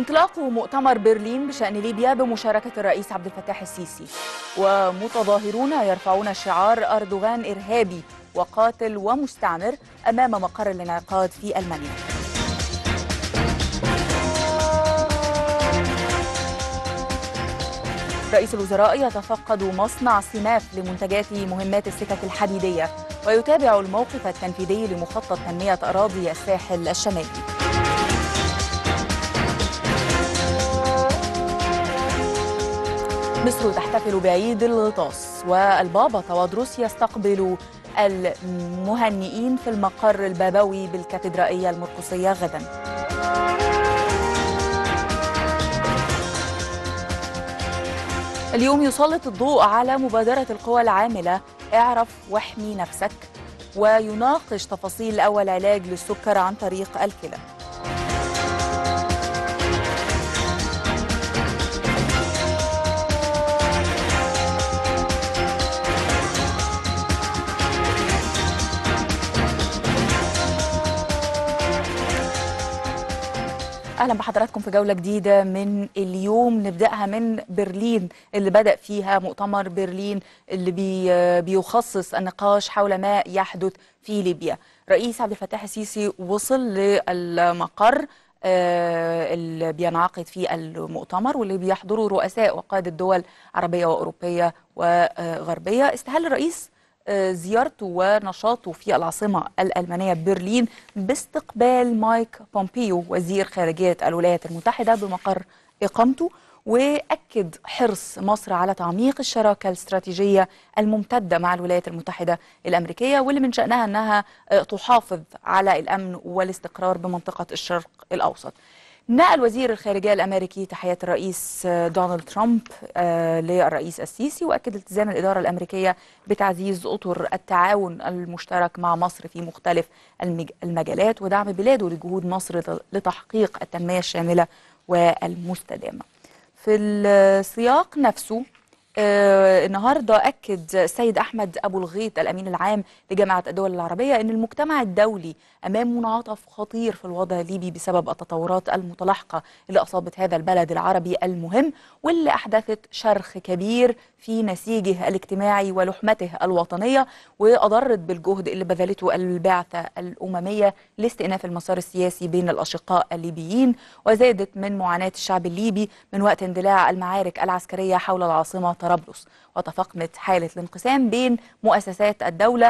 انطلاق مؤتمر برلين بشأن ليبيا بمشاركة الرئيس عبد الفتاح السيسي ومتظاهرون يرفعون شعار أردوغان إرهابي وقاتل ومستعمر أمام مقر الانعقاد في ألمانيا رئيس الوزراء يتفقد مصنع سماف لمنتجات مهمات السكك الحديدية ويتابع الموقف التنفيذي لمخطط تنمية أراضي الساحل الشمالي مصر تحتفل بعيد الغطاس والبابا توادرس يستقبل المهنئين في المقر البابوي بالكاتدرائية المرقسية غدا اليوم يسلط الضوء على مبادرة القوى العاملة اعرف واحمي نفسك ويناقش تفاصيل أول علاج للسكر عن طريق الكلى اهلا بحضراتكم في جوله جديده من اليوم نبداها من برلين اللي بدا فيها مؤتمر برلين اللي بي بيخصص النقاش حول ما يحدث في ليبيا رئيس عبد الفتاح السيسي وصل للمقر آه، اللي بينعقد فيه المؤتمر واللي بيحضره رؤساء وقادة دول عربية وأوروبية وغربية استهل الرئيس زيارته ونشاطه في العاصمة الألمانية برلين باستقبال مايك بومبيو وزير خارجية الولايات المتحدة بمقر إقامته وأكد حرص مصر على تعميق الشراكة الاستراتيجية الممتدة مع الولايات المتحدة الأمريكية واللي من شأنها أنها تحافظ على الأمن والاستقرار بمنطقة الشرق الأوسط نقل وزير الخارجية الأمريكي تحيات الرئيس دونالد ترامب للرئيس السيسي وأكد التزام الإدارة الأمريكية بتعزيز أطر التعاون المشترك مع مصر في مختلف المجالات ودعم بلاده لجهود مصر لتحقيق التنمية الشاملة والمستدامة في السياق نفسه آه النهارده اكد السيد احمد ابو الغيط الامين العام لجامعه الدول العربيه ان المجتمع الدولي امام منعطف خطير في الوضع الليبي بسبب التطورات المتلاحقه اللي اصابت هذا البلد العربي المهم واللي احدثت شرخ كبير في نسيجه الاجتماعي ولحمته الوطنيه واضرت بالجهد اللي بذلته البعثه الامميه لاستئناف المسار السياسي بين الاشقاء الليبيين وزادت من معاناه الشعب الليبي من وقت اندلاع المعارك العسكريه حول العاصمه طرابلس وتفاقمت حالة الانقسام بين مؤسسات الدولة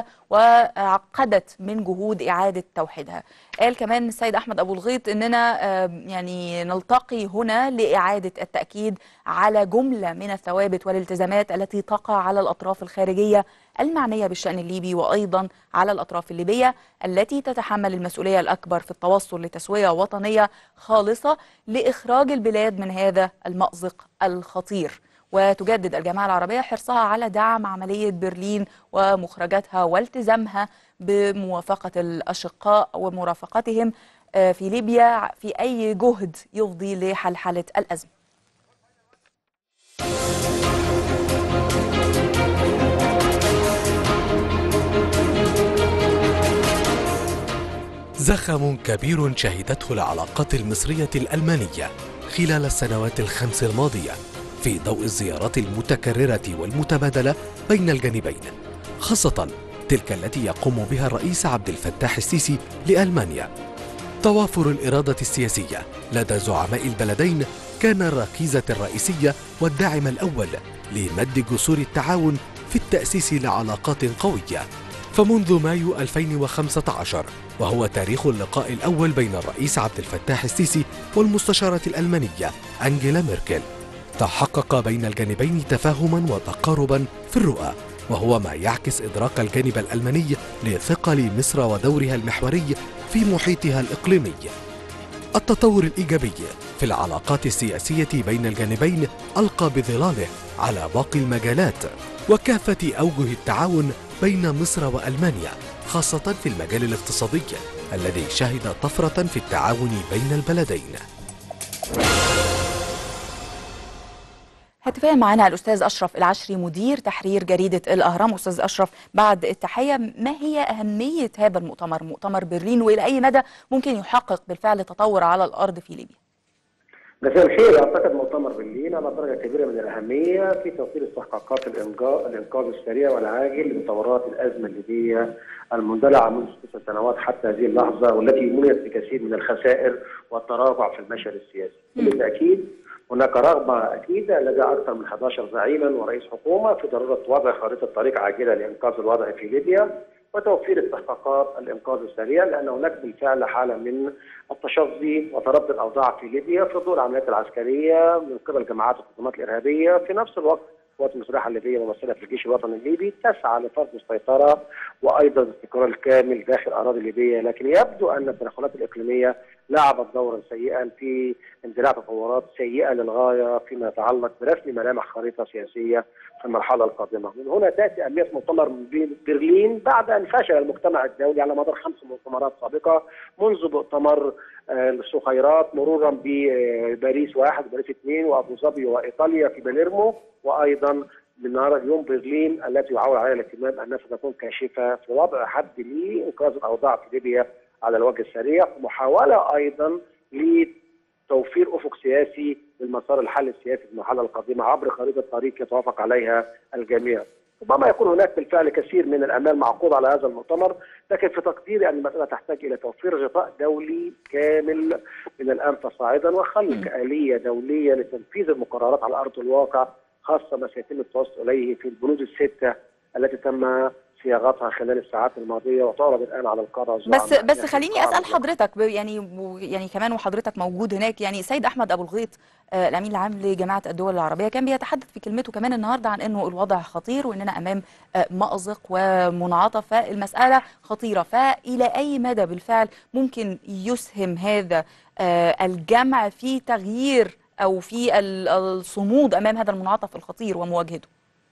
وعقدت من جهود إعادة توحيدها قال كمان السيد أحمد أبو الغيط أننا يعني نلتقي هنا لإعادة التأكيد على جملة من الثوابت والالتزامات التي تقع على الأطراف الخارجية المعنية بالشأن الليبي وأيضا على الأطراف الليبية التي تتحمل المسؤولية الأكبر في التوصل لتسوية وطنية خالصة لإخراج البلاد من هذا المأزق الخطير وتجدد الجامعة العربية حرصها على دعم عملية برلين ومخرجاتها والتزامها بموافقة الأشقاء ومرافقتهم في ليبيا في أي جهد يفضي لحلحلة الأزمة زخم كبير شهدته العلاقات المصرية الألمانية خلال السنوات الخمس الماضية في ضوء الزيارات المتكررة والمتبادلة بين الجانبين خاصة تلك التي يقوم بها الرئيس عبد الفتاح السيسي لألمانيا توافر الإرادة السياسية لدى زعماء البلدين كان الركيزة الرئيسية والداعم الأول لمد جسور التعاون في التأسيس لعلاقات قوية فمنذ مايو 2015 وهو تاريخ اللقاء الأول بين الرئيس عبد الفتاح السيسي والمستشارة الألمانية أنجيلا ميركل تحقق بين الجانبين تفاهما وتقاربا في الرؤى وهو ما يعكس إدراك الجانب الألماني لثقل مصر ودورها المحوري في محيطها الإقليمي التطور الإيجابي في العلاقات السياسية بين الجانبين ألقى بظلاله على باقي المجالات وكافة أوجه التعاون بين مصر وألمانيا خاصة في المجال الاقتصادي الذي شهد طفرة في التعاون بين البلدين هاتفيا معنا الأستاذ أشرف العشري مدير تحرير جريدة الأهرام أستاذ أشرف بعد التحية ما هي أهمية هذا المؤتمر مؤتمر برلين وإلى أي مدى ممكن يحقق بالفعل تطور على الأرض في ليبيا مساء الخير اعتقد مؤتمر برلين على درجه كبيره من الاهميه في توفير استحقاقات الانقاذ الانقاذ السريع والعاجل لمطورات الازمه الليبيه المندلعه منذ تسع سنوات حتى هذه اللحظه والتي منيت بكثير من الخسائر والتراجع في المشهد السياسي. بالتاكيد هناك رغبه اكيده لدى اكثر من 11 زعيما ورئيس حكومه في ضروره وضع خريطه طريق عاجله لانقاذ الوضع في ليبيا وتوفير استحقاقات الانقاذ السريع لان هناك بالفعل حاله من التشظي وتردي الاوضاع في ليبيا في ضوء العمليات العسكريه من قبل جماعات الخدمات الارهابيه في نفس الوقت القوات المسلحه الليبيه ممثله في الجيش الوطني الليبي تسعى لفرض السيطره وايضا الاستقرار الكامل داخل اراضي ليبيه لكن يبدو ان التدخلات الاقليميه لعبت دورا سيئا في اندلاع تطورات سيئه للغايه فيما يتعلق برسم ملامح خريطه سياسيه في المرحله القادمه، من هنا تاتي اهميه مؤتمر برلين بعد ان فشل المجتمع الدولي على مدار خمس مؤتمرات سابقه منذ مؤتمر الصخيرات مرورا بباريس واحد وباريس اثنين وابو ظبي وايطاليا في باليرمو وايضا بالنهار اليوم برلين التي يعول عليها الاهتمام انها ستكون كاشفه في وضع حد لانقاذ الاوضاع في ليبيا على الوجه السريع ومحاوله ايضا لتوفير افق سياسي للمسار الحل السياسي في المرحله القادمه عبر خريطه طريق يتوافق عليها الجميع. ربما يكون هناك بالفعل كثير من الامال معقود على هذا المؤتمر لكن في تقديري ان المساله تحتاج الى توفير غطاء دولي كامل من الان فصاعدا وخلق اليه دوليه لتنفيذ المقررات على ارض الواقع خاصه ما سيتم التوصل اليه في البنود السته التي تم صياغتها خلال الساعات الماضيه وتعرض الان على القاده بس بس خليني اسال حضرتك يعني يعني كمان وحضرتك موجود هناك يعني سيد احمد ابو الغيط آه الامين العام لجماعه الدول العربيه كان بيتحدث في كلمته كمان النهارده عن انه الوضع خطير واننا امام آه مازق ومنعطف فالمساله خطيره فالى اي مدى بالفعل ممكن يسهم هذا آه الجمع في تغيير او في الصمود امام هذا المنعطف الخطير ومواجهته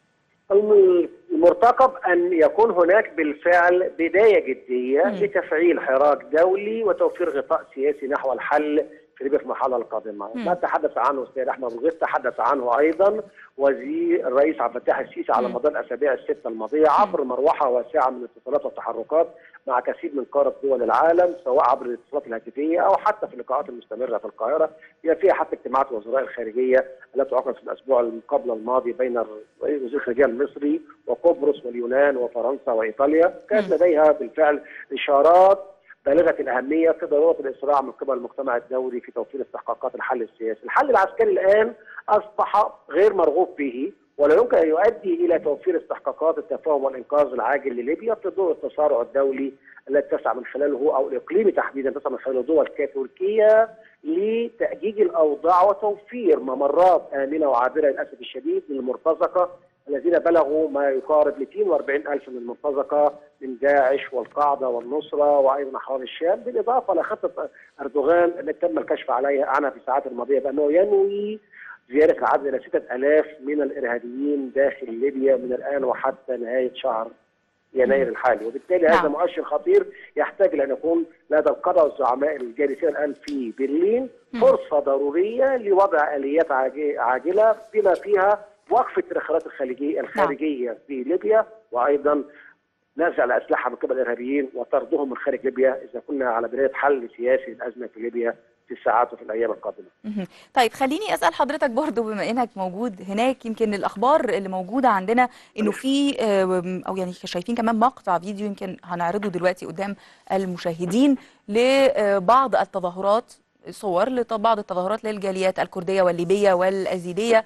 المرتقب ان يكون هناك بالفعل بدايه جديه م. لتفعيل حراك دولي وتوفير غطاء سياسي نحو الحل في ليبيا في المرحله القادمه، م. ما تحدث عنه السيد احمد الغيث تحدث عنه ايضا وزير الرئيس عبد الفتاح السيسي على مدار الاسابيع السته الماضيه عبر مروحه واسعه من الاتصالات والتحركات مع كثير من قاره دول العالم سواء عبر الاتصالات الهاتفيه او حتى في اللقاءات المستمره في القاهره هي فيها حتى اجتماعات وزراء الخارجيه التي عقدت في الاسبوع قبل الماضي بين وزير الخارجيه المصري وقبرص واليونان وفرنسا وايطاليا كانت لديها بالفعل اشارات بالغه الاهميه في ضروره الاسراع من قبل المجتمع الدولي في توفير استحقاقات الحل السياسي، الحل العسكري الان اصبح غير مرغوب به ولا يمكن ان يؤدي الى توفير استحقاقات التفاهم والانقاذ العاجل لليبيا في ضوء التسارع الدولي الذي تسعى من خلاله او الاقليمي تحديدا تسعى من خلاله دول كتركيا لتأجيج الاوضاع وتوفير ممرات امنه وعابره للاسف الشديد للمرتزقه الذين بلغوا ما يقارب 240 ألف من المرتزقة من داعش والقاعدة والنصرة وأيضا أحرار الشام بالإضافة لخطة أردوغان التي تم الكشف عليها عنها في الساعات الماضية بأنه ينوي زيادة العدد إلى 6000 من الإرهابيين داخل ليبيا من الآن وحتى نهاية شهر يناير الحالي وبالتالي هذا مؤشر خطير يحتاج لأن يكون لدى القادة والزعماء الجالسين الآن في برلين فرصة ضرورية لوضع آليات عاجلة بما فيها وقف التدخلات الخارجيه الخارجيه في ليبيا وايضا نزع الاسلحه من قبل الارهابيين وطردهم من خارج ليبيا اذا كنا على بدايه حل سياسي الازمه في ليبيا في الساعات وفي الايام القادمه. طيب خليني اسال حضرتك برضو بما انك موجود هناك يمكن الاخبار اللي موجوده عندنا انه في او يعني شايفين كمان مقطع فيديو يمكن هنعرضه دلوقتي قدام المشاهدين لبعض التظاهرات صور لبعض التظاهرات للجاليات الكرديه والليبيه والازيديه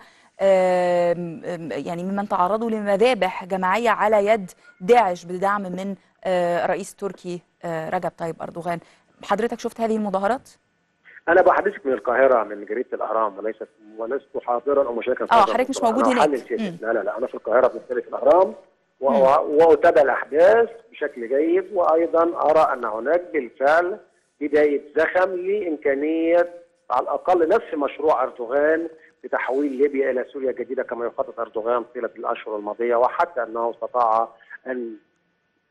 يعني ممن تعرضوا لمذابح جماعية على يد داعش بدعم من رئيس تركي رجب طيب أردوغان حضرتك شفت هذه المظاهرات؟ أنا بحدثك من القاهرة من جريدة الأهرام وليست ولست حاضرا أو مشاركا في اه حضرتك مش موجود هناك لا لا لا أنا في القاهرة في في الأهرام وأتابع الأحداث بشكل جيد وأيضا أرى أن هناك بالفعل بداية زخم لإمكانية على الأقل نفس مشروع أردوغان بتحويل ليبيا الى سوريا جديده كما يخطط اردوغان طيله الاشهر الماضيه وحتى انه استطاع ان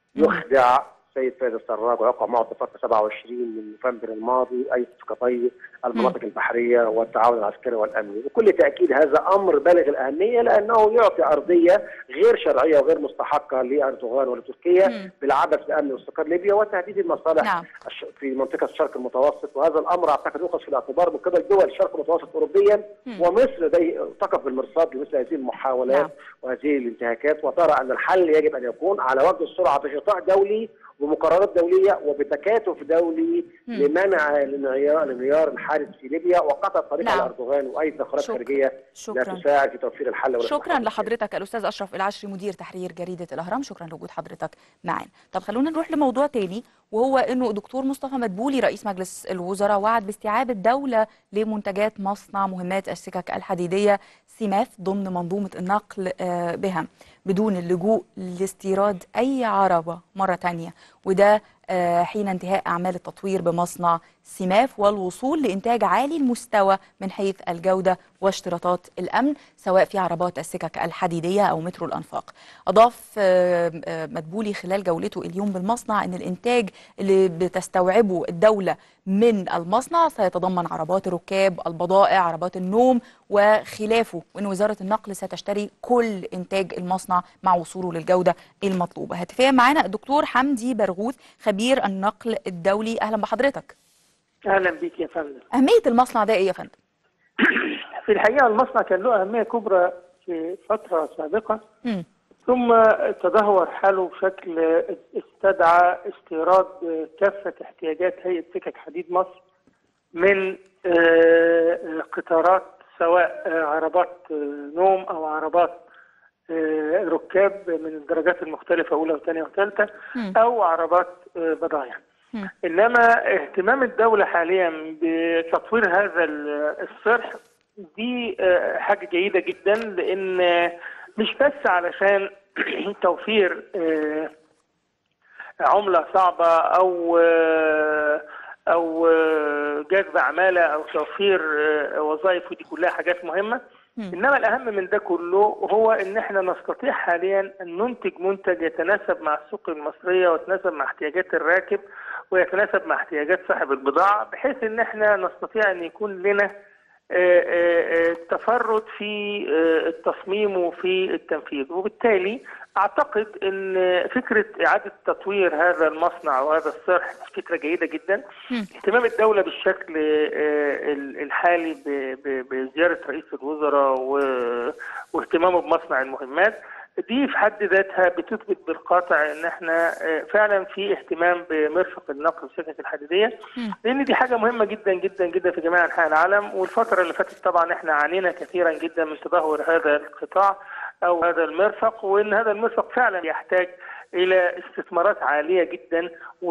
يخدع سيد فايز السراج ويقع معه اتفاق 27 من نوفمبر الماضي اي اتفاقي المناطق البحريه والتعاون العسكري والامني، بكل تاكيد هذا امر بالغ الاهميه لانه يعطي ارضيه غير شرعيه وغير مستحقه لاردوغان ولتركيا مم. بالعبث بامن واستقرار ليبيا وتهديد المصالح نعم. الش- في منطقه الشرق المتوسط وهذا الامر اعتقد يؤخذ في الاعتبار من قبل دول الشرق المتوسط اوروبيا مم. ومصر لدي تقف بالمرصاد لمثل هذه المحاولات نعم. وهذه الانتهاكات وترى ان الحل يجب ان يكون على وجه السرعه بغطاء دولي ومقررات دوليه وبتكاتف دولي مم. لمنع الانهيار الانهيار الحادث في ليبيا وقطع الطريق نعم. على اردوغان واي تدخلات شكرا. خارجيه لا شكرا تساعد في توفير الحل ولا شكرا لحضرتك الاستاذ اشرف العشري مدير تحرير جريده الاهرام شكرا لوجود حضرتك معانا طب خلونا نروح لموضوع تاني وهو انه دكتور مصطفى مدبولي رئيس مجلس الوزراء وعد باستيعاب الدوله لمنتجات مصنع مهمات السكك الحديديه سيماث ضمن منظومه النقل آه، بها بدون اللجوء لاستيراد اي عربه مره تانية وده آه، حين انتهاء اعمال التطوير بمصنع سيماف والوصول لانتاج عالي المستوى من حيث الجوده واشتراطات الامن سواء في عربات السكك الحديديه او مترو الانفاق. اضاف آه، آه، مدبولي خلال جولته اليوم بالمصنع ان الانتاج اللي بتستوعبه الدوله من المصنع سيتضمن عربات الركاب، البضائع، عربات النوم وخلافه وان وزاره النقل ستشتري كل انتاج المصنع مع وصوله للجوده المطلوبه. هاتفيا معانا الدكتور حمدي برغوث خبير النقل الدولي اهلا بحضرتك. اهلا بيك يا فندم اهميه المصنع ده ايه يا فندم؟ في الحقيقه المصنع كان له اهميه كبرى في فتره سابقه مم. ثم تدهور حاله بشكل استدعى استيراد كافه احتياجات هيئه سكك حديد مصر من آه، قطارات سواء آه، عربات آه، نوم او عربات آه، ركاب من الدرجات المختلفه اولى وثانيه وثالثه مم. او عربات آه، بضائع مم. انما اهتمام الدوله حاليا بتطوير هذا ال- الصرح دي آه، حاجه جيده جدا لان آه، مش بس علشان توفير آه، عمله صعبه او آه، او آه، جذب عماله او توفير آه، وظائف ودي كلها حاجات مهمه مم. انما الاهم من ده كله هو ان احنا نستطيع حاليا ان ننتج منتج يتناسب مع السوق المصريه ويتناسب مع احتياجات الراكب ويتناسب مع احتياجات صاحب البضاعه بحيث ان احنا نستطيع ان يكون لنا آه، آه، آه، تفرد في آه، التصميم وفي التنفيذ وبالتالي اعتقد ان فكره اعاده تطوير هذا المصنع وهذا الصرح فكره جيده جدا مم. اهتمام الدوله بالشكل آه، ال- الحالي ب- ب- بزياره رئيس الوزراء و- واهتمامه بمصنع المهمات دي في حد ذاتها بتثبت بالقاطع ان احنا آه، فعلا في اهتمام بمرفق النقل والسكك الحديديه مم. لان دي حاجه مهمه جدا جدا جدا في جميع انحاء العالم والفتره اللي فاتت طبعا احنا عانينا كثيرا جدا من تدهور هذا القطاع او هذا المرفق وان هذا المرفق فعلا يحتاج الى استثمارات عاليه جدا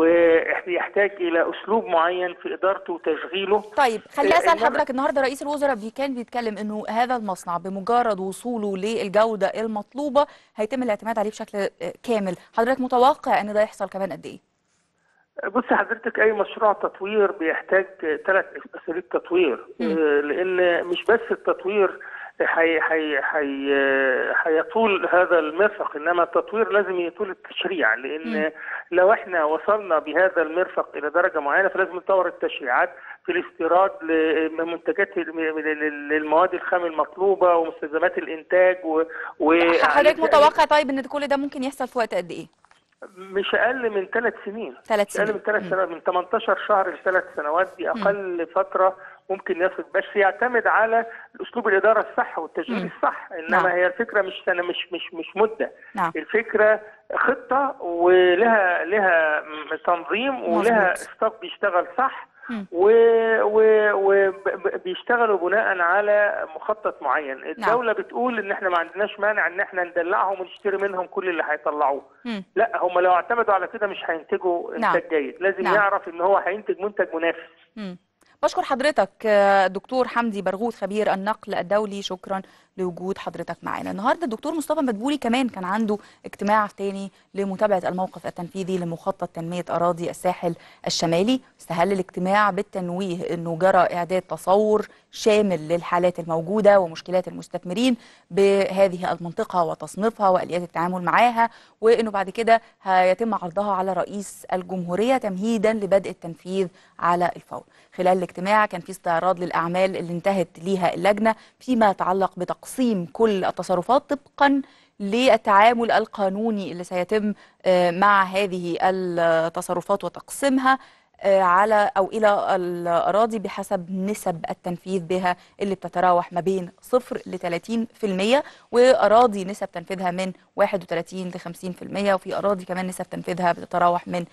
ويحتاج الى اسلوب معين في ادارته وتشغيله طيب خليني اسال إنما- حضرتك النهارده رئيس الوزراء بي كان بيتكلم انه هذا المصنع بمجرد وصوله للجوده المطلوبه هيتم الاعتماد عليه بشكل آه، كامل حضرتك متوقع ان ده يحصل كمان قد ايه بص حضرتك اي مشروع تطوير بيحتاج ثلاث اساليب تطوير مم. آه، لان مش بس التطوير حي حي حي هيطول هذا المرفق انما التطوير لازم يطول التشريع لان مم. لو احنا وصلنا بهذا المرفق الى درجه معينه فلازم نطور التشريعات في الاستيراد لمنتجات للمواد الخام المطلوبه ومستلزمات الانتاج و, و... حضرتك متوقع طيب ان كل ده ممكن يحصل في وقت قد ايه مش اقل من ثلاث سنين ثلاث مش اقل سنين من ثلاث مم. سنوات من 18 شهر لثلاث سنوات دي اقل فتره ممكن يصل بس يعتمد على اسلوب الاداره الصح والتشغيل مم. الصح انما نعم. هي الفكره مش سنه مش مش مش مده نعم الفكره خطه ولها لها م- تنظيم ولها مظبوط. ستوك بيشتغل صح مم. وبيشتغلوا بناء على مخطط معين الدوله بتقول ان احنا ما عندناش مانع ان احنا ندلعهم ونشتري منهم كل اللي هيطلعوه مم. لا هم لو اعتمدوا على كده مش هينتجوا نعم. انتاج جيد لازم نعم. يعرف ان هو هينتج منتج منافس مم. بشكر حضرتك آه، دكتور حمدي برغوث خبير النقل الدولي شكرا لوجود حضرتك معانا النهارده الدكتور مصطفى مدبولي كمان كان عنده اجتماع تاني لمتابعه الموقف التنفيذي لمخطط تنميه اراضي الساحل الشمالي استهل الاجتماع بالتنويه انه جرى اعداد تصور شامل للحالات الموجوده ومشكلات المستثمرين بهذه المنطقه وتصنيفها واليات التعامل معاها وانه بعد كده هيتم عرضها على رئيس الجمهوريه تمهيدا لبدء التنفيذ على الفور خلال الاجتماع كان في استعراض للاعمال اللي انتهت ليها اللجنه فيما يتعلق بتقسيم كل التصرفات طبقا للتعامل القانوني اللي سيتم آه، مع هذه التصرفات وتقسيمها آه، على او الى الاراضي بحسب نسب التنفيذ بها اللي بتتراوح ما بين صفر ل 30% واراضي نسب تنفيذها من 31 ل 50% وفي اراضي كمان نسب تنفيذها بتتراوح من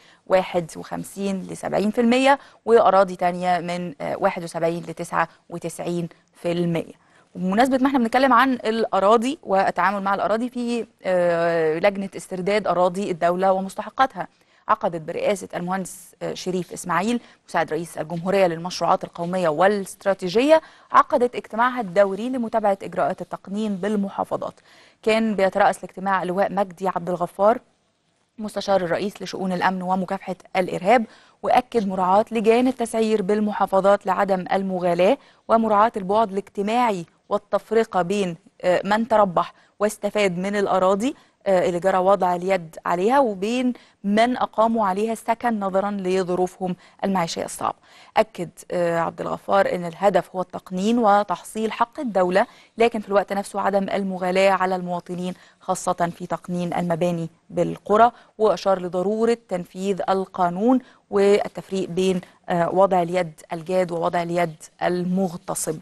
51 ل 70% واراضي تانية من آه، 71 ل 99% بمناسبة ما احنا بنتكلم عن الأراضي والتعامل مع الأراضي في آه، لجنة استرداد أراضي الدولة ومستحقاتها عقدت برئاسة المهندس آه، شريف إسماعيل مساعد رئيس الجمهورية للمشروعات القومية والاستراتيجية عقدت اجتماعها الدوري لمتابعة إجراءات التقنين بالمحافظات كان بيترأس الاجتماع اللواء مجدي عبد الغفار مستشار الرئيس لشؤون الأمن ومكافحة الإرهاب وأكد مراعاة لجان التسعير بالمحافظات لعدم المغالاة ومراعاة البعد الاجتماعي والتفرقة بين آه، من تربح واستفاد من الأراضي آه، اللي جرى وضع اليد عليها وبين من أقاموا عليها السكن نظرا لظروفهم المعيشية الصعبة أكد آه، عبد الغفار أن الهدف هو التقنين وتحصيل حق الدولة لكن في الوقت نفسه عدم المغالاة على المواطنين خاصة في تقنين المباني بالقرى وأشار لضرورة تنفيذ القانون والتفريق بين آه، وضع اليد الجاد ووضع اليد المغتصب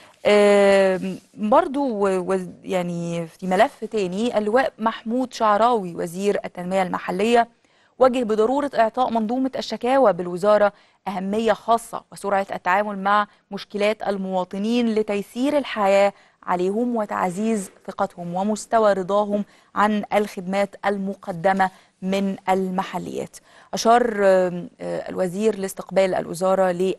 آم، برضو و- و- يعني في ملف تاني اللواء محمود شعراوي وزير التنمية المحلية وجه بضرورة إعطاء منظومة الشكاوى بالوزارة أهمية خاصة وسرعة التعامل مع مشكلات المواطنين لتيسير الحياة عليهم وتعزيز ثقتهم ومستوى رضاهم عن الخدمات المقدمة من المحليات أشار آم، آه، الوزير لاستقبال الوزارة ل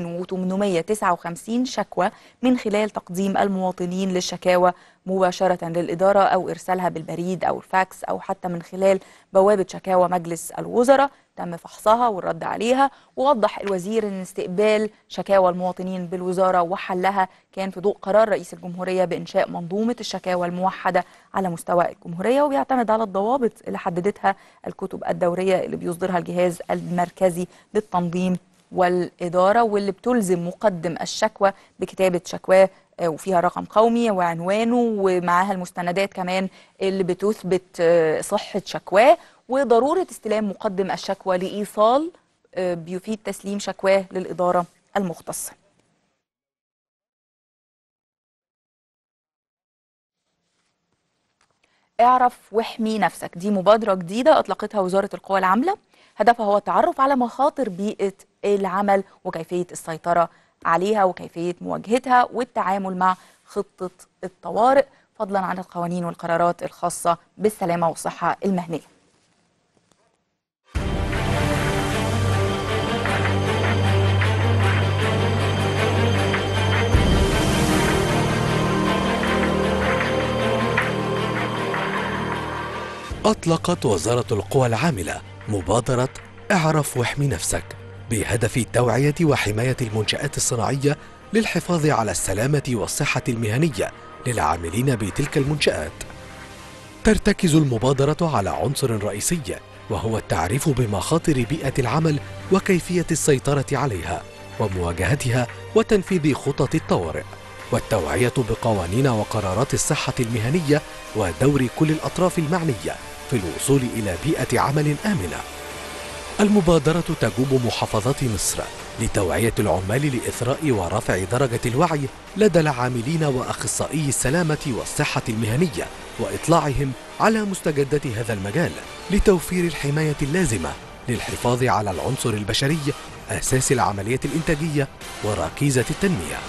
2859 شكوى من خلال تقديم المواطنين للشكاوى مباشرة للإدارة أو إرسالها بالبريد أو الفاكس أو حتى من خلال بوابة شكاوى مجلس الوزراء تم فحصها والرد عليها ووضح الوزير أن استقبال شكاوى المواطنين بالوزارة وحلها كان في ضوء قرار رئيس الجمهورية بإنشاء منظومة الشكاوى الموحدة على مستوى الجمهورية وبيعتمد على الضوابط اللي حددتها الكتب الدورية اللي بيصدرها الجهاز المركزي للتنظيم والإدارة واللي بتلزم مقدم الشكوى بكتابة شكواه آه، وفيها رقم قومي وعنوانه ومعاها المستندات كمان اللي بتثبت آه، صحة شكواه وضرورة استلام مقدم الشكوى لإيصال آه، بيفيد تسليم شكواه للإدارة المختصة اعرف واحمي نفسك دي مبادرة جديدة أطلقتها وزارة القوى العاملة هدفها هو التعرف على مخاطر بيئة العمل وكيفية السيطرة عليها وكيفية مواجهتها والتعامل مع خطة الطوارئ فضلا عن القوانين والقرارات الخاصة بالسلامة والصحة المهنية أطلقت وزارة القوى العاملة مبادرة اعرف واحمي نفسك بهدف التوعية وحماية المنشآت الصناعية للحفاظ على السلامة والصحة المهنية للعاملين بتلك المنشآت. ترتكز المبادرة على عنصر رئيسي وهو التعريف بمخاطر بيئة العمل وكيفية السيطرة عليها ومواجهتها وتنفيذ خطط الطوارئ والتوعية بقوانين وقرارات الصحة المهنية ودور كل الأطراف المعنية في الوصول إلى بيئة عمل آمنة. المبادرة تجوب محافظات مصر لتوعية العمال لإثراء ورفع درجة الوعي لدى العاملين وأخصائي السلامة والصحة المهنية وإطلاعهم على مستجدات هذا المجال لتوفير الحماية اللازمة للحفاظ على العنصر البشري أساس العملية الإنتاجية وركيزة التنمية.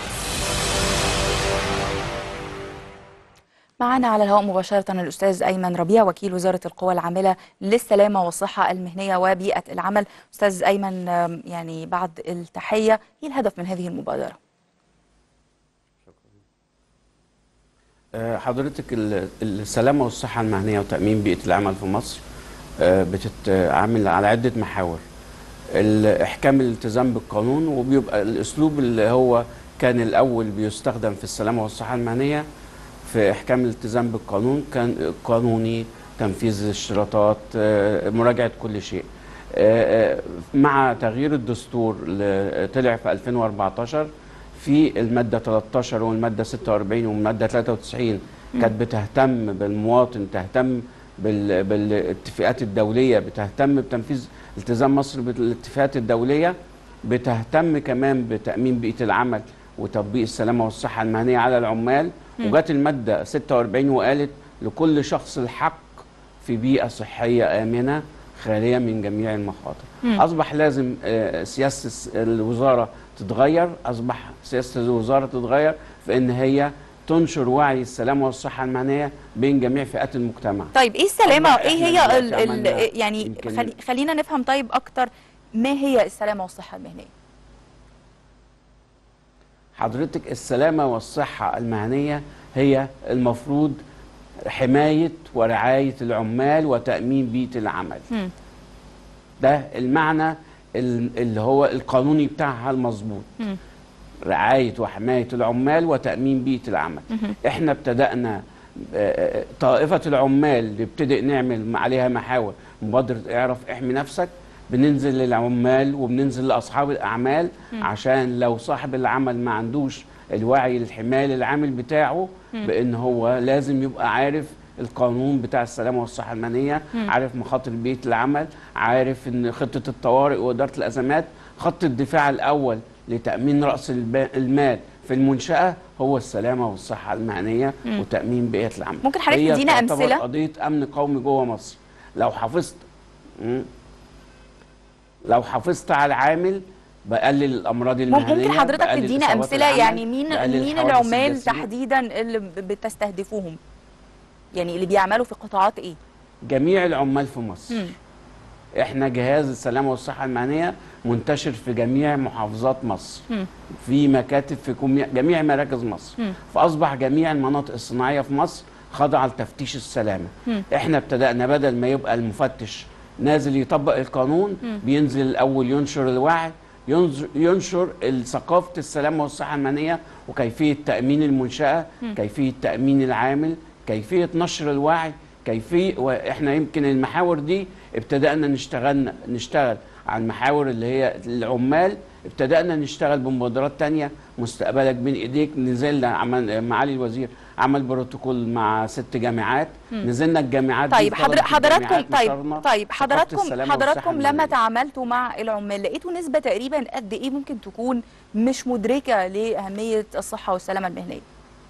معنا على الهواء مباشرة الأستاذ أيمن ربيع وكيل وزارة القوى العاملة للسلامة والصحة المهنية وبيئة العمل أستاذ أيمن آم، يعني بعد التحية إيه الهدف من هذه المبادرة؟ آه، حضرتك ال- السلامة والصحة المهنية وتأمين بيئة العمل في مصر آه، بتتعامل على عدة محاور ال- إحكام الالتزام بالقانون وبيبقى الأسلوب اللي هو كان الأول بيستخدم في السلامة والصحة المهنية في إحكام الالتزام بالقانون كان قانوني تنفيذ الاشتراطات آه، مراجعة كل شيء آه، آه، مع تغيير الدستور اللي طلع في 2014 في المادة 13 والمادة 46 والمادة 93 كانت بتهتم بالمواطن تهتم بال... بالاتفاقات الدولية بتهتم بتنفيذ التزام مصر بالاتفاقات الدولية بتهتم كمان بتأمين بيئة العمل وتطبيق السلامة والصحة المهنية على العمال وجات المادة 46 وقالت لكل شخص الحق في بيئة صحية آمنة خالية من جميع المخاطر أصبح لازم آه، سياسة الس- الوزارة تتغير أصبح سياسة الوزارة تتغير في أن هي تنشر وعي السلامة والصحة المهنية بين جميع فئات المجتمع طيب ايه السلامه أصبح ايه إحنا هي دلوقتي ال ال عملنا يعني يمكن- خلي خلينا نفهم طيب اكتر ما هي السلامه والصحه المهنيه حضرتك السلامة والصحة المهنية هي المفروض حماية ورعاية العمال وتأمين بيئة العمل مم. ده المعنى ال- اللي هو القانوني بتاعها المظبوط مم. رعاية وحماية العمال وتأمين بيئة العمل احنا ابتدأنا آه، طائفة العمال اللي ابتدأ نعمل عليها محاور مبادرة اعرف احمي نفسك بننزل للعمال وبننزل لأصحاب الأعمال عشان لو صاحب العمل ما عندوش الوعي للحماية للعامل بتاعه بأن هو لازم يبقى عارف القانون بتاع السلامة والصحة المهنية عارف مخاطر بيئة العمل عارف ان خطة الطوارئ وإدارة الأزمات خط الدفاع الأول لتأمين رأس الب- المال في المنشأة هو السلامة والصحة المهنية وتأمين بيئة العمل ممكن حضرتك هي تدينا تعتبر أمثلة؟ قضية أمن قومي جوه مصر لو حافظت مم. لو حافظت على العامل بقلل الأمراض المهنية ممكن حضرتك بقلل تدينا إصابات امثله العمل، يعني مين بقلل مين الحوادث العمال الجسيمة. تحديدا اللي ب- بتستهدفوهم يعني اللي بيعملوا في قطاعات ايه جميع العمال في مصر مم. احنا جهاز السلامه والصحه المهنيه منتشر في جميع محافظات مصر مم. في مكاتب في جميع- جميع مراكز مصر مم. فاصبح جميع المناطق الصناعيه في مصر خاضعه لتفتيش السلامه مم. احنا ابتدانا بدل ما يبقى المفتش نازل يطبق القانون بينزل الاول ينشر الوعي ينظر- ينشر ثقافه السلامه والصحه المهنيه وكيفيه تامين المنشاه كيفيه تامين العامل كيفيه نشر الوعي كيفيه واحنا يمكن المحاور دي ابتدانا نشتغل نشتغل على المحاور اللي هي العمال ابتدانا نشتغل بمبادرات تانية مستقبلك بين ايديك نزلنا عمل معالي الوزير عمل بروتوكول مع ست جامعات نزلنا الجامعات دي طيب حضر طلبة حضراتكم الجامعات طيب نشرنا طيب ثقافة حضراتكم السلامة حضراتكم والصحة لما المهنية. تعاملتوا مع العمال لقيتوا نسبه تقريبا قد ايه ممكن تكون مش مدركه لاهميه الصحه والسلامه المهنيه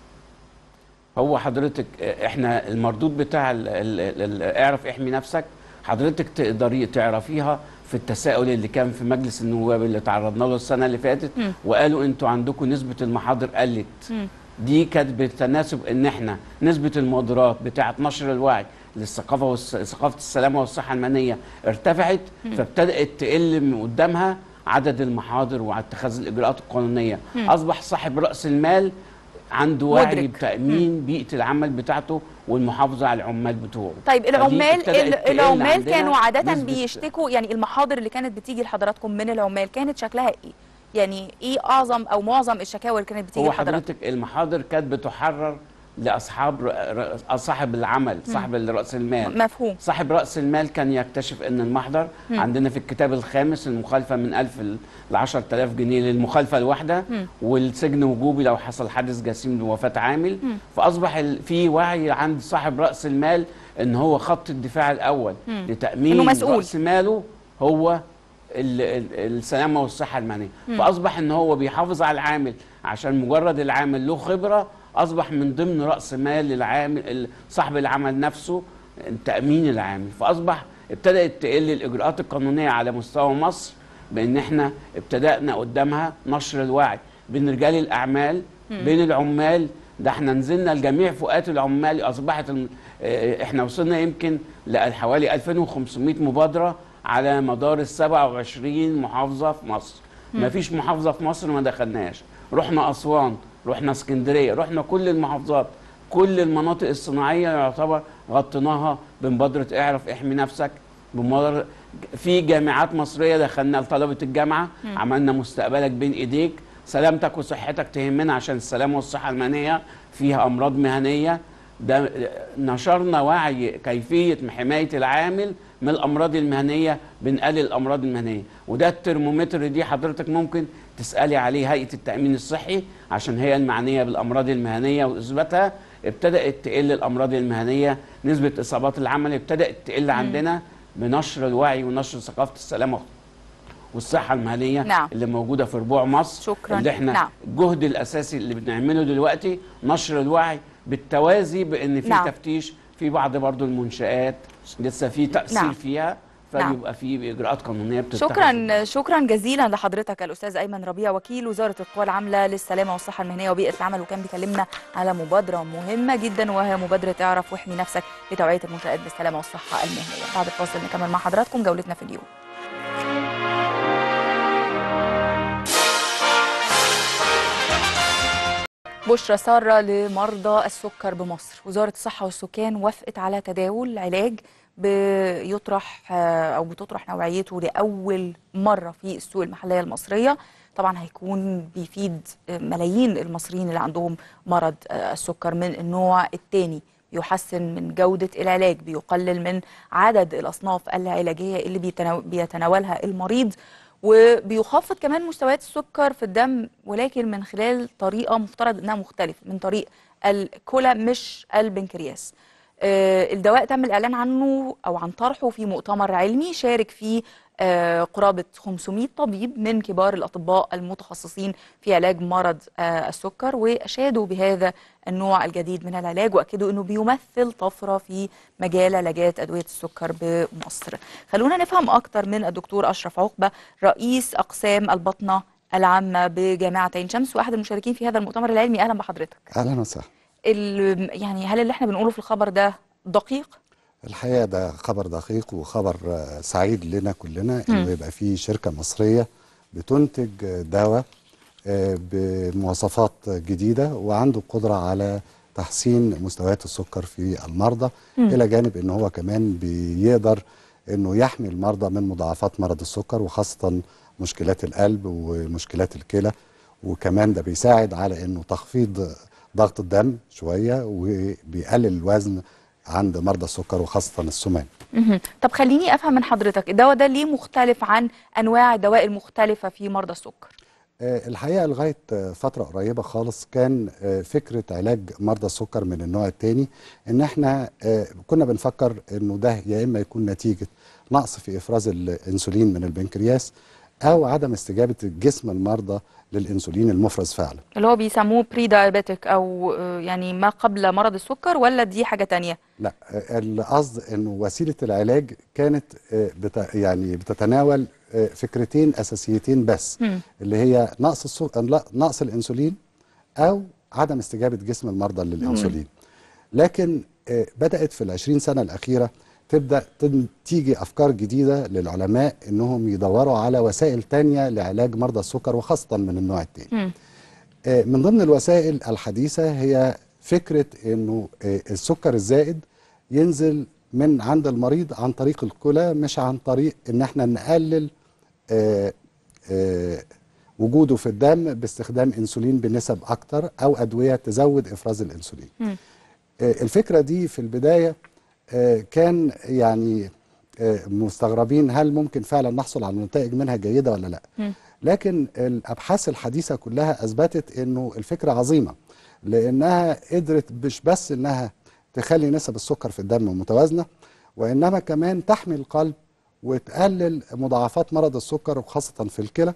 هو حضرتك احنا المردود بتاع ال ال ال اعرف احمي نفسك حضرتك تقدري تعرفيها في التساؤل اللي كان في مجلس النواب اللي تعرضنا له السنه اللي فاتت مم. وقالوا انتوا عندكم نسبه المحاضر قلت مم. دي كانت بالتناسب ان احنا نسبه المبادرات بتاعه نشر الوعي للثقافه والس- ثقافه السلامه والصحه المهنيه ارتفعت فابتدات تقل من قدامها عدد المحاضر واتخاذ الاجراءات القانونيه اصبح صاحب راس المال عنده وعي مدرك. بتامين بيئه العمل بتاعته والمحافظه على العمال بتوعه طيب فدي العمال ابتدأت ال- تقل العمال عندنا كانوا عاده نسبة- بيشتكوا يعني المحاضر اللي كانت بتيجي لحضراتكم من العمال كانت شكلها ايه يعني ايه اعظم او معظم الشكاوى اللي كانت بتيجي هو لحضراتكم حضرتك المحاضر كانت بتحرر لاصحاب ر- ر- صاحب العمل صاحب راس المال مفهوم صاحب راس المال كان يكتشف ان المحضر عندنا في الكتاب الخامس المخالفه من 1000 ل 10000 جنيه للمخالفه الواحده والسجن وجوبي لو حصل حادث جسيم لوفاه عامل فاصبح ال- في وعي عند صاحب راس المال ان هو خط الدفاع الاول لتامين إنه مسؤول. راس ماله هو ال- ال- السلامه والصحه المهنيه فاصبح ان هو بيحافظ على العامل عشان مجرد العامل له خبره اصبح من ضمن راس مال العامل ال- صاحب العمل نفسه تامين العامل فاصبح ابتدات تقل الاجراءات القانونيه على مستوى مصر بان احنا ابتدانا قدامها نشر الوعي بين رجال الاعمال بين العمال ده احنا نزلنا لجميع فئات العمال اصبحت الم- اه، احنا وصلنا يمكن لحوالي 2500 مبادره على مدار ال 27 محافظه في مصر ما فيش محافظه في مصر ما دخلناش رحنا اسوان رحنا اسكندريه رحنا كل المحافظات كل المناطق الصناعيه يعتبر غطيناها بمبادره اعرف احمي نفسك بمبادره في جامعات مصريه دخلنا لطلبه الجامعه عملنا مستقبلك بين ايديك سلامتك وصحتك تهمنا عشان السلامه والصحه المهنيه فيها امراض مهنيه ده نشرنا وعي كيفيه حمايه العامل من الامراض المهنيه بنقلل الامراض المهنيه وده الترمومتر دي حضرتك ممكن تسالي عليه هيئه التامين الصحي عشان هي المعنيه بالامراض المهنيه واثباتها ابتدات تقل الامراض المهنيه نسبه اصابات العمل ابتدات تقل عندنا بنشر الوعي ونشر ثقافه السلامه والصحه المهنيه نعم. اللي موجوده في ربوع مصر شكراً. اللي احنا نعم. الجهد الاساسي اللي بنعمله دلوقتي نشر الوعي بالتوازي بان في نعم. تفتيش في بعض برضو المنشآت لسه في تأثير نعم. فيها نعم. فبيبقى في إجراءات قانونية بتتخذ شكرا شكرا جزيلا لحضرتك الاستاذ ايمن ربيع وكيل وزاره القوى العامله للسلامه والصحه المهنيه وبيئه العمل وكان بيكلمنا على مبادره مهمه جدا وهي مبادره اعرف واحمي نفسك لتوعيه المنشات بالسلامه والصحه المهنيه بعد الفاصل نكمل مع حضراتكم جولتنا في اليوم بشرى سارة لمرضى السكر بمصر وزارة الصحة والسكان وافقت على تداول علاج بيطرح آه، أو بتطرح نوعيته لأول مرة في السوق المحلية المصرية طبعا هيكون بيفيد آه، ملايين المصريين اللي عندهم مرض آه، السكر من النوع الثاني بيحسن من جودة العلاج بيقلل من عدد الأصناف العلاجية اللي بيتناو- بيتناولها المريض وبيخفض كمان مستويات السكر في الدم ولكن من خلال طريقة مفترض انها مختلفة من طريق الكولا مش البنكرياس آه، الدواء تم الإعلان عنه أو عن طرحه في مؤتمر علمي شارك فيه آه، قرابة 500 طبيب من كبار الأطباء المتخصصين في علاج مرض آه، السكر وأشادوا بهذا النوع الجديد من العلاج وأكدوا أنه بيمثل طفرة في مجال علاجات أدوية السكر بمصر خلونا نفهم أكتر من الدكتور أشرف عقبة رئيس أقسام البطنة العامة بجامعة عين شمس وأحد المشاركين في هذا المؤتمر العلمي أهلا بحضرتك اهلا وسهلا ال- يعني هل اللي احنا بنقوله في الخبر ده دقيق؟ الحقيقه ده خبر دقيق وخبر آه، سعيد لنا كلنا انه يبقى في شركه مصريه بتنتج آه، دواء آه، بمواصفات جديده وعنده قدره على تحسين مستويات السكر في المرضى الى جانب ان هو كمان بيقدر انه يحمي المرضى من مضاعفات مرض السكر وخاصه مشكلات القلب ومشكلات الكلى وكمان ده بيساعد على انه تخفيض ضغط الدم شويه وبيقلل الوزن عند مرضى السكر وخاصه السمان مهم. طب خليني افهم من حضرتك الدواء ده ليه مختلف عن انواع الدواء المختلفه في مرضى السكر؟ آه، الحقيقه لغايه آه، فتره قريبه خالص كان آه، فكره علاج مرضى السكر من النوع الثاني ان احنا آه، كنا بنفكر انه ده يا اما يكون نتيجه نقص في افراز الانسولين من البنكرياس او عدم استجابه الجسم المرضى للانسولين المفرز فعلا اللي هو بيسموه بري دايابيتك او آه، يعني ما قبل مرض السكر ولا دي حاجه تانية؟ لا آه، القصد انه وسيله العلاج كانت آه، بت يعني بتتناول آه، فكرتين اساسيتين بس مم. اللي هي نقص السكر لا نقص الانسولين او عدم استجابه جسم المرضى للانسولين لكن آه، بدات في العشرين سنه الاخيره تبدا تن- تيجي افكار جديده للعلماء انهم يدوروا على وسائل تانية لعلاج مرضى السكر وخاصه من النوع الثاني مم. آه، من ضمن الوسائل الحديثة هي فكرة انه آه، السكر الزائد ينزل من عند المريض عن طريق الكلى مش عن طريق ان احنا نقلل آه، آه، وجوده في الدم باستخدام انسولين بنسب اكتر او ادوية تزود افراز الانسولين مم. آه، الفكرة دي في البداية آه، كان يعني آه، مستغربين هل ممكن فعلا نحصل على نتائج منها جيدة ولا لا مم. لكن الابحاث الحديثه كلها اثبتت انه الفكره عظيمه لانها قدرت مش بس انها تخلي نسب السكر في الدم متوازنه وانما كمان تحمي القلب وتقلل مضاعفات مرض السكر وخاصه في الكلى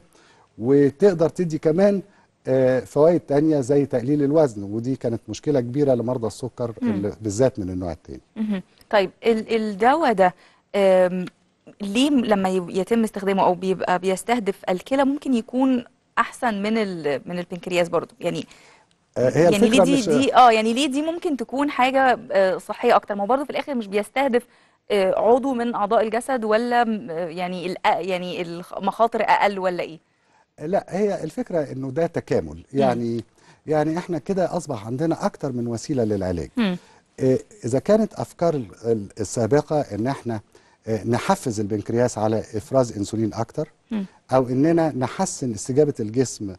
وتقدر تدي كمان آه، فوائد تانية زي تقليل الوزن ودي كانت مشكلة كبيرة لمرضى السكر اللي- بالذات من النوع الثاني مهم. طيب ال- الدواء ده آم، ليه م- لما ي- يتم استخدامه او بيبقى بيستهدف الكلى ممكن يكون احسن من ال- من البنكرياس برضو يعني آه، هي يعني ليه الفكرة دي مش دي اه يعني ليه دي ممكن تكون حاجه آه، صحيه اكتر ما هو برضه في الاخر مش بيستهدف آه، عضو من اعضاء الجسد ولا م- آه، يعني الأ- يعني المخاطر اقل ولا ايه؟ لا هي الفكرة انه ده تكامل يعني يعني احنا كده اصبح عندنا اكتر من وسيله للعلاج مم. آه، اذا كانت افكار ال- ال- السابقه ان احنا آه، نحفز البنكرياس على افراز انسولين اكتر مم. او اننا نحسن استجابه الجسم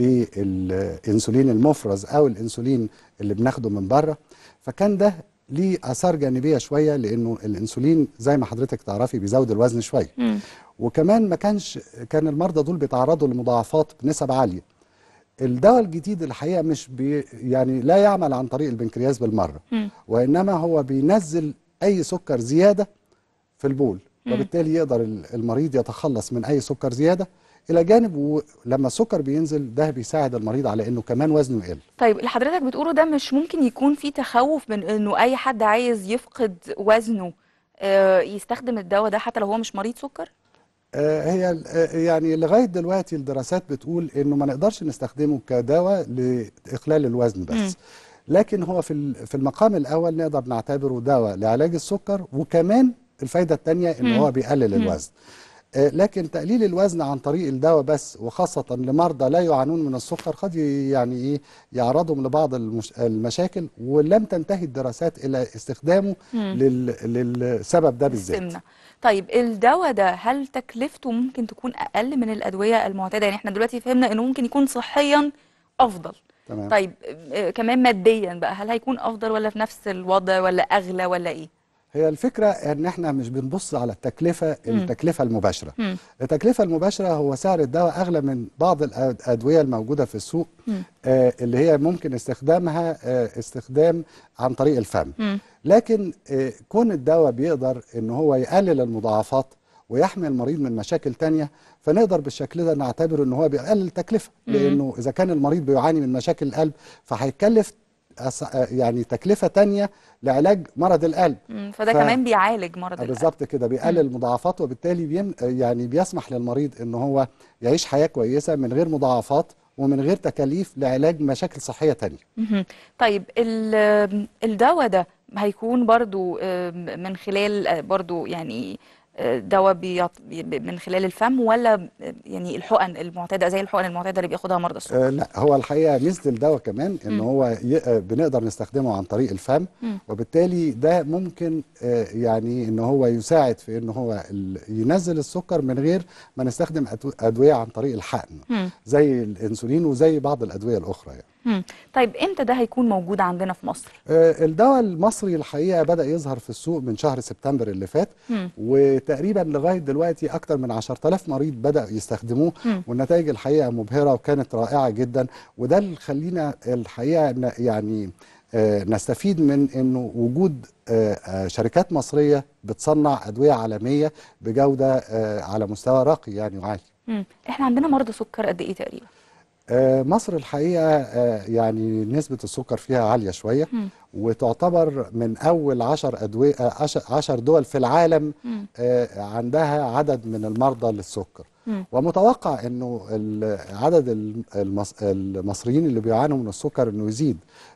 للانسولين المفرز او الانسولين اللي بناخده من بره فكان ده ليه اثار جانبيه شويه لانه الانسولين زي ما حضرتك تعرفي بيزود الوزن شويه مم. وكمان ما كانش كان المرضى دول بيتعرضوا لمضاعفات بنسب عاليه الدواء الجديد الحقيقه مش بي يعني لا يعمل عن طريق البنكرياس بالمره مم. وانما هو بينزل اي سكر زياده في البول وبالتالي يقدر ال- المريض يتخلص من اي سكر زياده الى جانب ولما السكر بينزل ده بيساعد المريض على انه كمان وزنه يقل طيب اللي حضرتك بتقوله ده مش ممكن يكون في تخوف من انه اي حد عايز يفقد وزنه آه، يستخدم الدواء ده حتى لو هو مش مريض سكر آه، هي ال- آه، يعني لغايه دلوقتي الدراسات بتقول انه ما نقدرش نستخدمه كدواء لاقلال الوزن بس لكن هو في ال- في المقام الاول نقدر نعتبره دواء لعلاج السكر وكمان الفايده الثانيه ان هو بيقلل الوزن آه، لكن تقليل الوزن عن طريق الدواء بس وخاصة لمرضى لا يعانون من السكر قد ي- يعني ايه يعرضهم لبعض المش... المشاكل ولم تنتهي الدراسات إلى استخدامه لل... للسبب ده بالذات السمنه طيب الدواء ده هل تكلفته ممكن تكون اقل من الادويه المعتاده يعني احنا دلوقتي فهمنا انه ممكن يكون صحيا افضل تمام. طيب آه، كمان ماديا بقى هل هيكون افضل ولا في نفس الوضع ولا اغلى ولا ايه هي الفكرة ان احنا مش بنبص على التكلفة التكلفة المباشرة مم. التكلفة المباشرة هو سعر الدواء اغلى من بعض الادوية الموجودة في السوق آه اللي هي ممكن استخدامها آه استخدام عن طريق الفم مم. لكن آه كون الدواء بيقدر ان هو يقلل المضاعفات ويحمي المريض من مشاكل تانية فنقدر بالشكل ده نعتبر ان هو بيقلل التكلفة لانه اذا كان المريض بيعاني من مشاكل القلب فهيكلف أس- آه، يعني تكلفة تانية لعلاج مرض القلب مم، فده ف- كمان بيعالج مرض آه، القلب بالظبط كده بيقلل المضاعفات وبالتالي بيم يعني بيسمح للمريض ان هو يعيش حياه كويسه من غير مضاعفات ومن غير تكاليف لعلاج مشاكل صحيه تانية مهم. طيب ال- الدواء ده هيكون برضو آم، من خلال آه، برضو يعني آه، دواء بيط- بي- من خلال الفم ولا آه، يعني الحقن المعتاده زي الحقن المعتاده اللي بياخدها مرضى السكر آه لا هو الحقيقه ميزه الدواء كمان ان هو ي... آه بنقدر نستخدمه عن طريق الفم وبالتالي ده ممكن آه يعني ان هو يساعد في ان هو ال... ينزل السكر من غير ما نستخدم أدو... ادويه عن طريق الحقن زي الانسولين وزي بعض الادويه الاخرى يعني. مم. طيب امتى ده هيكون موجود عندنا في مصر آه، الدواء المصري الحقيقه بدا يظهر في السوق من شهر سبتمبر اللي فات وتقريبا لغايه دلوقتي اكتر من 10000 مريض بدا يستخدموه والنتائج الحقيقه مبهره وكانت رائعه جدا وده اللي خلينا الحقيقه ن- يعني آه، نستفيد من انه وجود آه، آه، شركات مصريه بتصنع ادويه عالميه بجوده آه، على مستوى راقي يعني وعالي مم. احنا عندنا مرضى سكر قد ايه تقريبا آه، مصر الحقيقة آه، يعني نسبة السكر فيها عالية شوية وتعتبر من أول عشر أدوية آه، عشر, عشر دول في العالم آه، عندها عدد من المرضى للسكر ومتوقع أنه ال- عدد الم- المص- المصريين اللي بيعانوا من السكر أنه يزيد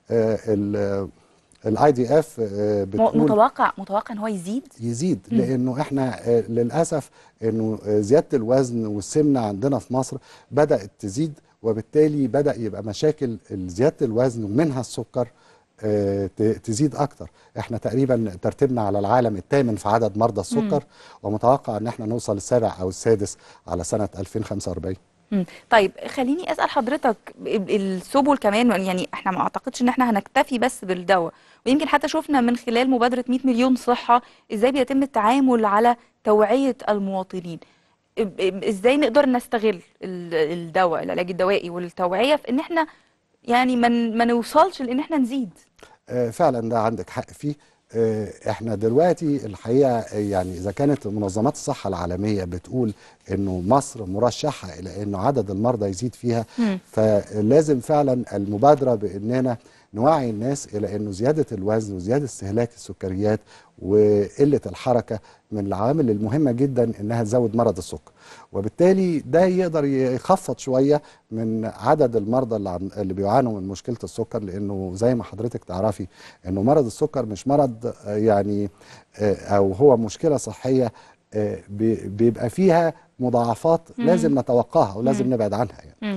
الاي دي اف م- بتقول متوقع متوقع ان هو يزيد يزيد لانه احنا آه، للاسف انه آه، زياده الوزن والسمنه عندنا في مصر بدات تزيد وبالتالي بدا يبقى مشاكل زياده الوزن ومنها السكر آه، ت- تزيد اكتر احنا تقريبا ترتيبنا على العالم الثامن في عدد مرضى السكر ومتوقع ان احنا نوصل السابع او السادس على سنه 2045 مم. طيب خليني اسال حضرتك ال- السبل كمان يعني احنا ما اعتقدش ان احنا هنكتفي بس بالدواء ويمكن حتى شفنا من خلال مبادره 100 مليون صحه ازاي بيتم التعامل على توعيه المواطنين ب- ب- ازاي نقدر نستغل ال- الدواء العلاج الدوائي والتوعيه في ان احنا يعني ما ن- ما نوصلش لان احنا نزيد آه، فعلا ده عندك حق فيه آه، احنا دلوقتي الحقيقه آه، يعني اذا كانت منظمات الصحه العالميه بتقول انه مصر مرشحه الى انه عدد المرضى يزيد فيها فلازم فعلا المبادره باننا نوعي الناس الى انه زياده الوزن وزياده استهلاك السكريات وقله الحركه من العوامل المهمه جدا انها تزود مرض السكر وبالتالي ده يقدر يخفض شويه من عدد المرضى اللي, عن- اللي بيعانوا من مشكله السكر لانه زي ما حضرتك تعرفي انه مرض السكر مش مرض آه، يعني آه، او هو مشكله صحيه آه، بي- بيبقى فيها مضاعفات لازم نتوقعها ولازم نبعد عنها يعني مم.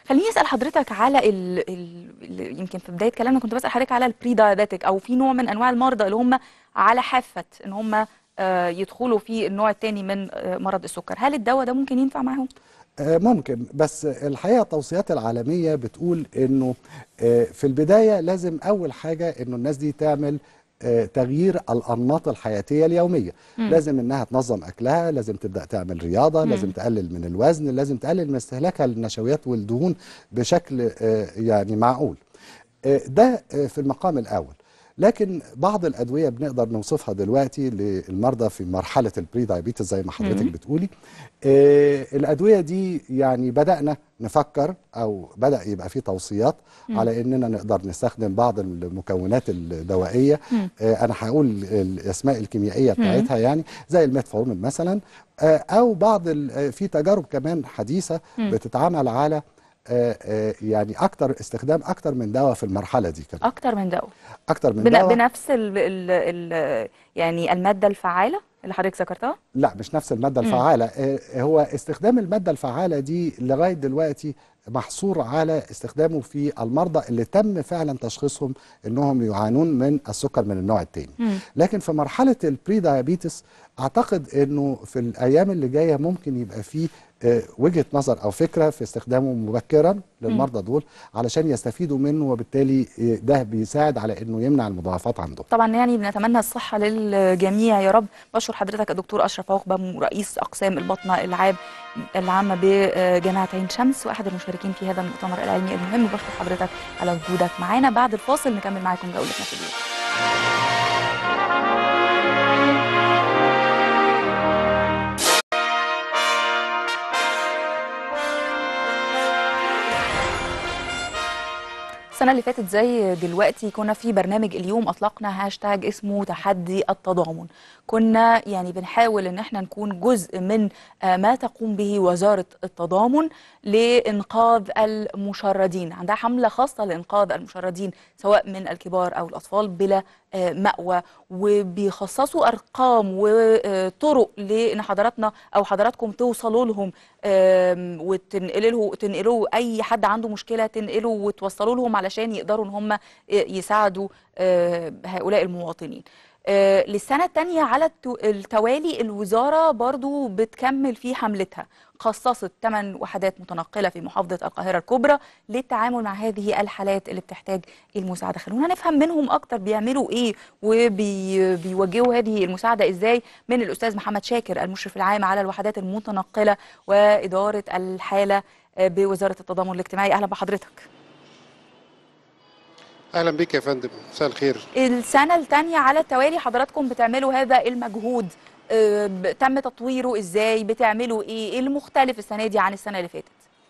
خليني اسال حضرتك على ال... ال... ال... يمكن في بدايه كلامنا كنت بسال حضرتك على البري دايابيتك او في نوع من انواع المرضى اللي هم على حافه ان هم آه، يدخلوا في النوع الثاني من آه، مرض السكر هل الدواء ده ممكن ينفع معاهم آه، ممكن بس الحقيقه التوصيات العالميه بتقول انه آه، في البدايه لازم اول حاجه انه الناس دي تعمل آه، تغيير الانماط الحياتيه اليوميه لازم انها تنظم اكلها لازم تبدا تعمل رياضه لازم تقلل من الوزن لازم تقلل من استهلاكها للنشويات والدهون بشكل آه، يعني معقول آه، ده آه، في المقام الاول لكن بعض الادويه بنقدر نوصفها دلوقتي للمرضى في مرحله البري دايابيتس زي ما حضرتك بتقولي آه، الادويه دي يعني بدانا نفكر او بدا يبقى في توصيات على اننا نقدر نستخدم بعض المكونات الدوائيه آه، انا هقول الاسماء الكيميائيه بتاعتها يعني زي الميتفورمين مثلا آه، او بعض ال- آه، في تجارب كمان حديثه بتتعمل على آه، آه، يعني اكتر استخدام اكتر من دواء في المرحله دي كمان اكتر من دواء اكتر من بن... دواء بنفس ال... ال... ال... يعني الماده الفعاله اللي حضرتك ذكرتها لا مش نفس المادة الفعالة آه، هو استخدام المادة الفعالة دي لغاية دلوقتي محصور على استخدامه في المرضى اللي تم فعلا تشخيصهم انهم يعانون من السكر من النوع الثاني لكن في مرحلة البري دايابيتس اعتقد انه في الايام اللي جاية ممكن يبقى فيه آه، وجهة نظر او فكرة في استخدامه مبكرا للمرضى دول علشان يستفيدوا منه وبالتالي آه، ده بيساعد على انه يمنع المضاعفات عندهم طبعا يعني بنتمنى الصحه للجميع يا رب بشكر حضرتك الدكتور اشرف عقبه رئيس اقسام البطنه العام العامه بجامعه عين شمس واحد المشاركين في هذا المؤتمر العلمي المهم بشكر حضرتك على وجودك معانا بعد الفاصل نكمل معاكم جولتنا في اليوم السنة اللي فاتت زي دلوقتي كنا في برنامج اليوم أطلقنا هاشتاج اسمه تحدي التضامن كنا يعني بنحاول ان احنا نكون جزء من آه، ما تقوم به وزارة التضامن لإنقاذ المشردين عندها حملة خاصة لإنقاذ المشردين سواء من الكبار أو الأطفال بلا آه، مأوى وبيخصصوا أرقام وطرق لأن حضراتنا أو حضراتكم توصلوا لهم آم، وتنقلوا له تنقلوا أي حد عنده مشكلة تنقلوا وتوصلوا لهم علشان يقدروا إن هم يساعدوا آه، هؤلاء المواطنين آه، للسنة التانية على التو- التوالي الوزارة برضو بتكمل في حملتها خصصت 8 وحدات متنقلة في محافظة القاهرة الكبرى للتعامل مع هذه الحالات اللي بتحتاج المساعدة خلونا نفهم منهم أكتر بيعملوا إيه وبيوجهوا هذه المساعدة إزاي من الأستاذ محمد شاكر المشرف العام على الوحدات المتنقلة وإدارة الحالة آه، بوزارة التضامن الاجتماعي أهلا بحضرتك اهلا بك يا فندم مساء الخير السنة التانية على التوالي حضراتكم بتعملوا هذا المجهود آه، ب- تم تطويره ازاي بتعملوا ايه ايه المختلف السنة دي عن السنة اللي فاتت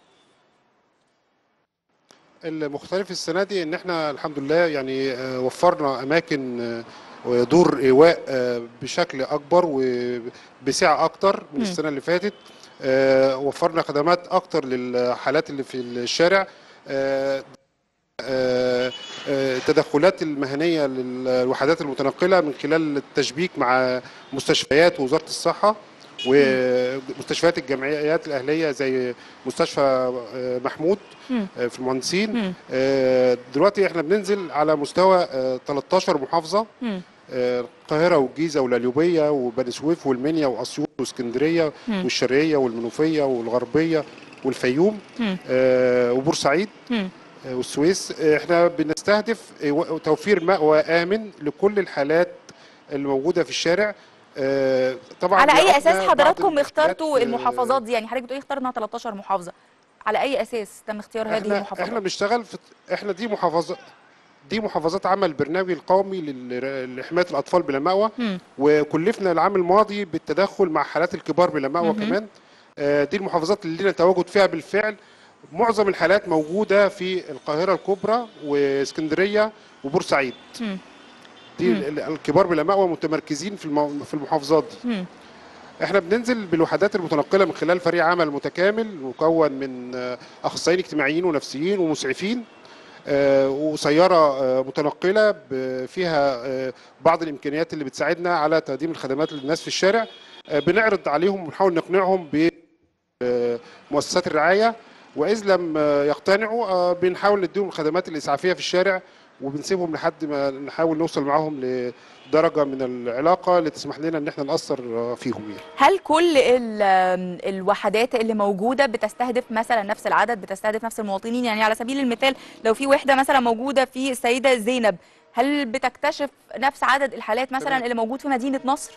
المختلف السنه دي ان احنا الحمد لله يعني آه، وفرنا اماكن آه، ودور ايواء آه، بشكل اكبر وبسعه اكتر من مم. السنه اللي فاتت آه، وفرنا خدمات اكتر للحالات اللي في الشارع آه، آه، آه، التدخلات المهنيه للوحدات المتنقله من خلال التشبيك مع مستشفيات وزاره الصحه ومستشفيات الجمعيات الاهليه زي مستشفى آه، محمود مم. آه، في المهندسين مم. آه، دلوقتي احنا بننزل على مستوى آه، 13 محافظه مم. آه، القاهره والجيزه والقليوبيه وبني سويف والمنيا واسيوط واسكندريه مم. والشرقيه والمنوفيه والغربيه والفيوم مم. آه، وبورسعيد مم. آه، والسويس آه، احنا بنستهدف آه، و- توفير مأوى آمن لكل الحالات الموجودة في الشارع آه، طبعا على اي بيعرفنا اساس بعض حضراتكم المشكلات، اخترتوا آه، المحافظات دي يعني حضرتك بتقولي اخترنا 13 محافظة على اي اساس تم اختيار هذه احنا احنا المحافظات بنشتغل في احنا دي محافظات دي محافظات عمل البرنامج القومي لل- لحمايه الاطفال بلا مأوى مم. وكلفنا العام الماضي بالتدخل مع حالات الكبار بلا مأوى مهم. كمان آه، دي المحافظات اللي لنا تواجد فيها بالفعل معظم الحالات موجوده في القاهره الكبرى واسكندريه وبورسعيد مم. دي مم. ال- الكبار بلا مأوى متمركزين في المو- في المحافظات دي مم. احنا بننزل بالوحدات المتنقله من خلال فريق عمل متكامل مكون من آه، اخصائيين اجتماعيين ونفسيين ومسعفين آه، وسياره آه، متنقله ب- فيها آه، بعض الامكانيات اللي بتساعدنا على تقديم الخدمات للناس في الشارع آه، بنعرض عليهم ونحاول نقنعهم بمؤسسات الرعايه واذ لم آه، يقتنعوا آه، بنحاول نديهم الخدمات الاسعافيه في الشارع وبنسيبهم لحد ما نحاول نوصل معاهم لدرجه من العلاقه اللي تسمح لنا ان احنا ناثر آه، فيهم يعني. هل كل ال- الوحدات اللي موجوده بتستهدف مثلا نفس العدد بتستهدف نفس المواطنين يعني على سبيل المثال لو في وحده مثلا موجوده في السيده زينب هل بتكتشف نفس عدد الحالات مثلا تمام. اللي موجود في مدينه نصر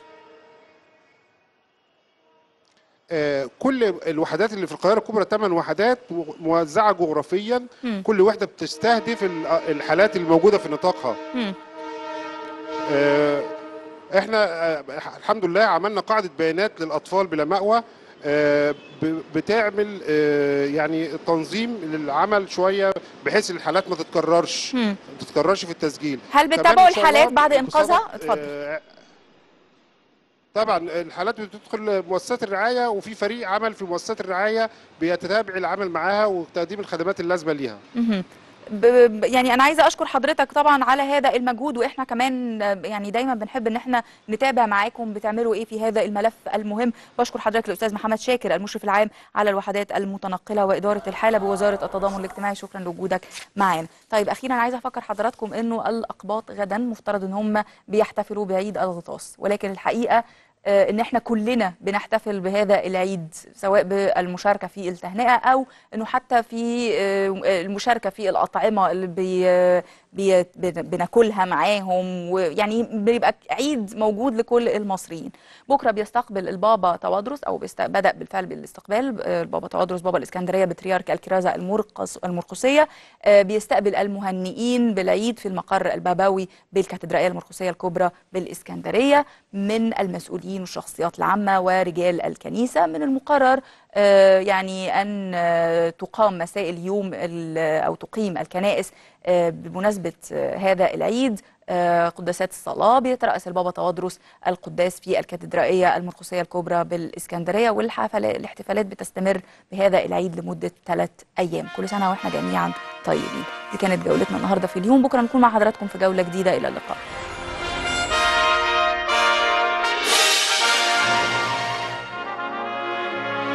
آه، كل الوحدات اللي في القاهره الكبرى ثمان وحدات م- موزعه جغرافيا مم. كل وحده بتستهدف ال- الحالات الموجوده في نطاقها مم. آه، احنا آه، الحمد لله عملنا قاعده بيانات للاطفال بلا مأوى آه، ب- بتعمل آه، يعني تنظيم للعمل شويه بحيث الحالات ما تتكررش مم. ما تتكررش في التسجيل هل كمان بتتابعوا إن شاء الله الحالات بعد انقاذها بصدد، اتفضل آه، طبعا الحالات بتدخل مؤسسات الرعايه وفي فريق عمل في مؤسسات الرعايه بيتتابع العمل معاها وتقديم الخدمات اللازمه ليها مهم. ب- ب- يعني انا عايزه اشكر حضرتك طبعا على هذا المجهود واحنا كمان آه، يعني دايما بنحب ان احنا نتابع معاكم بتعملوا ايه في هذا الملف المهم بشكر حضرتك الاستاذ محمد شاكر المشرف العام على الوحدات المتنقله واداره الحاله بوزاره التضامن الاجتماعي شكرا لوجودك معانا طيب اخيرا عايزه افكر حضراتكم انه الاقباط غدا مفترض ان هم بيحتفلوا بعيد الغطاس ولكن الحقيقه آه، ان احنا كلنا بنحتفل بهذا العيد سواء بالمشاركه في التهنئه او انه حتى في آه، المشاركه في الاطعمه اللي بي بي بن- بناكلها معاهم ويعني بيبقى عيد موجود لكل المصريين بكره بيستقبل البابا توادرس او بيست- بدا بالفعل بالاستقبال آه، البابا توادرس بابا الاسكندريه بطريرك الكرازه المرقص المرقسيه آه، بيستقبل المهنئين بالعيد في المقر البابوي بالكاتدرائيه المرقسيه الكبرى بالاسكندريه من المسؤولين والشخصيات العامه ورجال الكنيسه من المقرر آه، يعني ان آه، تقام مساء اليوم ال- او تقيم الكنائس آه، بمناسبه آه، هذا العيد آه، قداسات الصلاه بيترأس البابا توادرس القداس في الكاتدرائيه المرقسيه الكبرى بالاسكندريه والحفلات الاحتفالات بتستمر بهذا العيد لمده ثلاث ايام كل سنه واحنا جميعا طيبين دي كانت جولتنا النهارده في اليوم بكره نكون مع حضراتكم في جوله جديده الى اللقاء